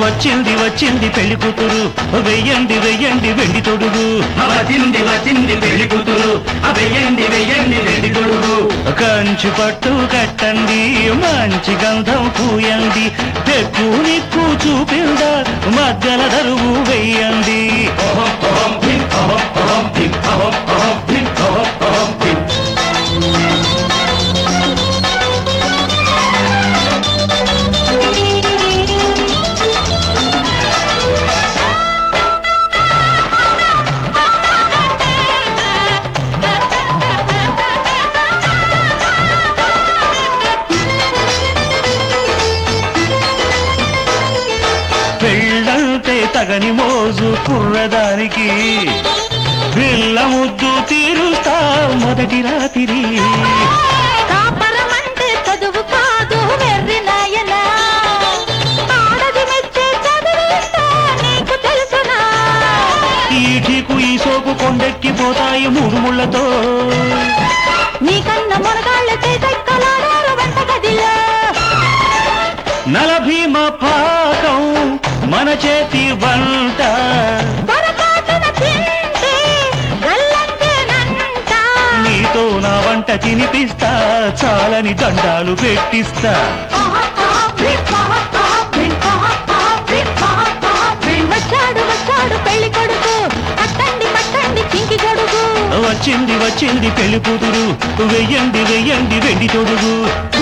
వచ్చింది వచ్చింది పెళ్లి కూతురు వెయ్యండి వెయ్యండి వెండి తొడుగు వచ్చింది వచ్చింది పెళ్లి కూతురు ఆ వెయ్యండి వెయ్యండి వెండి కొడుకు కంచి పట్టు కట్టండి మంచి గంధం పూయండి తెక్కు నిక్కు చూపిందా మధ్యల దరువు వెయ్యండి ఓహం ఓహం భిం ఓహం ఓహం భిం ఓహం ఓహం భిం ఓహం ఓహం భిం పెళ్ళంటే తగని మోజు కుర్రదానికి పిల్ల ముద్దు తీరుస్తా మొదటి రాత్రి కాపరమంటే చదువు కాదు వెర్రి నాయనా ఆడది మెచ్చే చదివిస్తా నీకు తెలుసునా ఈఠీకు ఈ సోపు కొండెక్కిపోతాయి మూడు ముళ్ళతో నీకన్న మునగాళ్ళ చేతెక్కలాడారు వంట గదిలో నలభీమ పాకం మన చేతి వంట పొరపాటున తింటే గల్లంతేనంట నీతో నా వంట తినిపిస్తా చాలని దండాలు పెట్టిస్తా వచ్చాడు వచ్చాడు పెళ్లి కొడుకు పట్టండి పట్టండి చింకి కొడుకు వచ్చింది వచ్చింది పెళ్లి కూతురు వెయ్యండి వెయ్యండి వెండి తొడుగు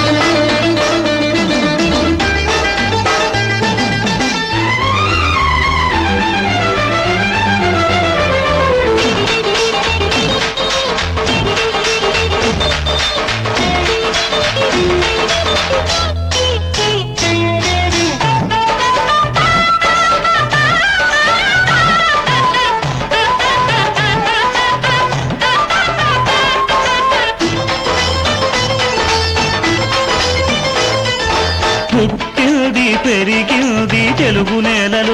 పుట్టింది పెరిగింది తెలుగు నేలలో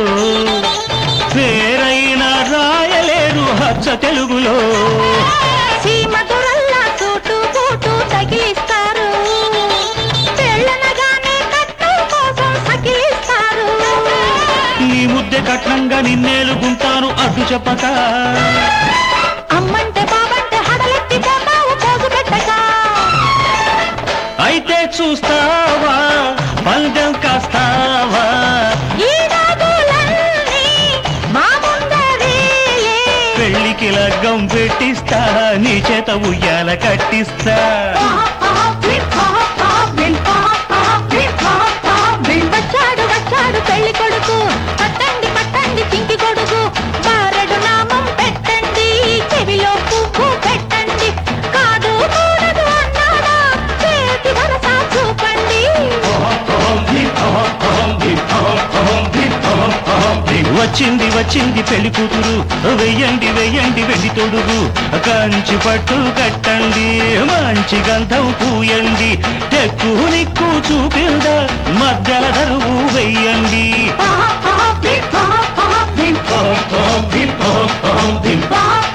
పేరైన రాయలేరు హచ్చ తెలుగులో సీమ దొరల్లా సూటు బూటు తగిలిస్తారు పెళ్ళనగానే కట్నం కోసం సకిలిస్తారు నీ ముద్దె కట్నంగా నిన్నేలుకుంటాను అడ్డు చెప్పక అమ్మంటే బాబంటే హడలెత్తి పోతావు పోగు పెట్టక అయితే చూస్తావా పందెం కాస్తావా ఈ రాగులన్నీ మా ముందరేలే. పెళ్లికి లగ్గం పెట్టిస్తా నీ చేత ఉయ్యాల కట్టిస్తా వచ్చాడు వచ్చాడు పెళ్లి కొడుకు పట్టండి పట్టండి చింకి కొడుకు బారెడు నామం పెట్టండి చెవిలో పువ్వు పెట్టండి కాదు కూడదు అన్నాడా చేతి వరస చూపండి ఓహం భిం ఓహం ఓహం భిం ఓహం ఓహం భిం ఓహం ఓహం భిం వచ్చింది వచ్చింది పెళ్లి కూతురు వెయ్యండి వెయ్యండి వెండి తొడుగు కంచి పట్టు కట్టండి మంచి గంధం పూయండి తెక్కు నిక్కు చూపిందా మధ్యల దరువు వెయ్యండి ఓహం ఓహం భిం ఓహం ఓహం భిం ఓహం ఓహం భిం బా